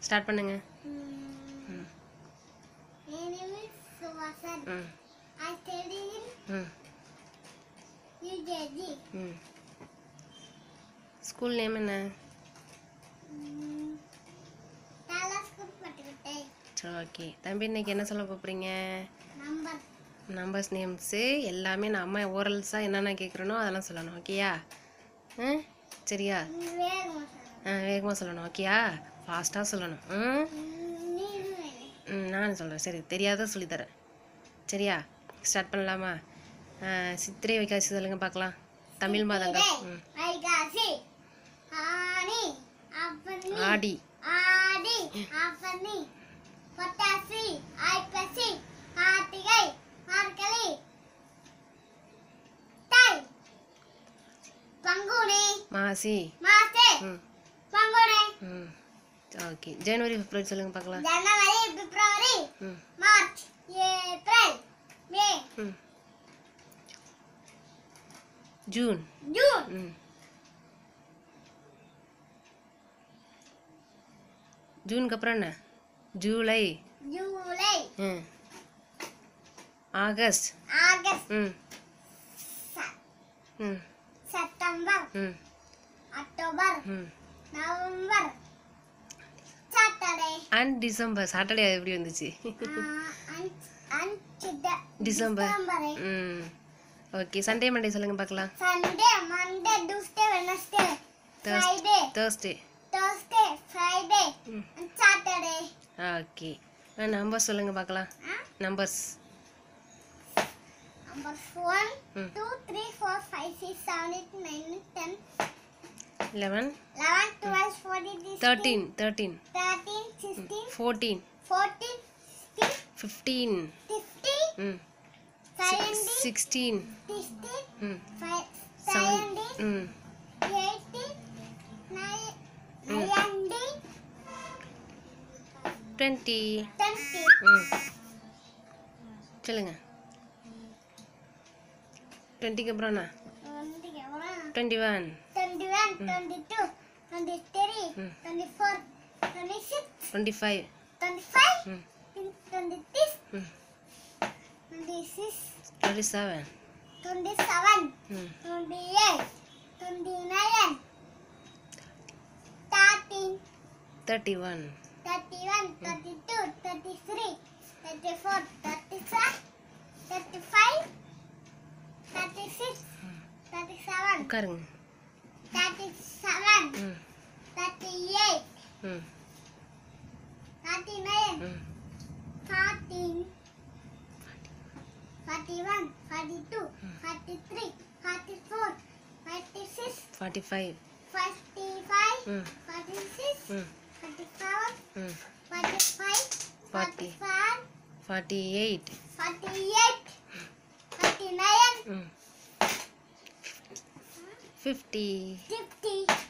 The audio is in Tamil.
ஸ்டார்ட் பண்ணுங்க Mm. My name is Suvasan. ம் I study in ம் UJG. ம் ஸ்கூல் நேம் என்ன Mm. Tala school பட்டுக்கிட்டே சரி ஓகே தம்பி இன்னைக்கு என்ன சொல்ல போகிறீங்க நம்பர் நம்பர்ஸ் நேம்ஸு எல்லாமே நான் அம்மா ஓரல்ஸாக என்னென்ன கேட்குறனோ அதெல்லாம் சொல்லணும் ஓகேயா ஆ சரியா வேகமா சொல்லு. ஆ வேகமாக சொல்லணும் ஓகேயா ஃபாஸ்ட்டாக சொல்லணும் ம் Mm, நீனும் வேணும். ம் நான் சொல்கிறேன் சரி தெரியாத சொல்லித்தரேன் சரியா ஸ்டார்ட் பண்ணலாமா ஆ, சித்திரை வைகாசி சொல்லுங்க பார்க்கலாம் தமிழ் மாதங்கள் ம் வைகாசி ஆனி அப்பனி ஆடி ஆடி அப்பனி பொட்டாசி ஐப்பசி கார்த்திகை மார்கழி தை பங்குனி மாசி மாசி ம் பங்குனி ம் ஓகே ஜனவரி பிப்ரவரி சொல்லுங்க பார்க்கலாம் ஜனவரி பிப்ரவரி ம் மார்ச் ஏப்ரல் மே ம் ஜூன் ஜூன் ம் ஜூனுக்கு அப்புறம் என்ன ஜூலை ஜூலை ம் ஆகஸ்ட் ஆகஸ்ட் ம் செ- ம் செப்டம்பர் ம் அக்டோபர் ம் November Saturday and December Saturday எப்படி வந்துச்சு டிசம்பர் ம் ஓகே சண்டே மண்டே சொல்லுங்க பார்க்கலாம் Sunday Monday Tuesday Wednesday Friday Thursday Thursday Friday ம் சாட்டர்டே ஓகே நம்பர் சொல்லுங்க பார்க்கலாம் நம்பர்ஸ் நம்பர் ஒன் ம் two three four five six seven eight nine ten eleven eleven twelve fourteen thirteen thirteen thirteen sixteen fourteen fourteen sixteen fifteen fifteen ம் செவன்டீன் சிக்ஸ்டீன் சிக்ஸ்டீன் ம் செவன்டீன் ம் eighteen nine nineteen twenty twenty ம் சொல்லுங்க டுவெண்ட்டிக்கு அப்புறம் என்ன வந்து எவ்வளோ twenty one twenty one twenty two twenty three ம். Twenty four twenty six twenty five twenty five ம் டுவெண்ட்டி சிக்ஸ் ம் twenty six twenty seven twenty seven ம் twenty eight twenty nine thirteen thirty one thirty one thirty two thirty three thirty four thirty seven thirty five thirty six thirty seven உட்காருங்க தேர்ட்டி செவன் ம் தேர்ட்டி எயிட் ம் தேர்ட்டி நைன் ம் fourteen, forty-one, forty-two, forty-three, forty-four, forty-six, forty five forty-five, ம் forty-six, ம் forty-seven, ம் forty-five, Forty. forty-five, forty eight forty-eight, forty-nine, ம் ஃபிஃப்டி fifty,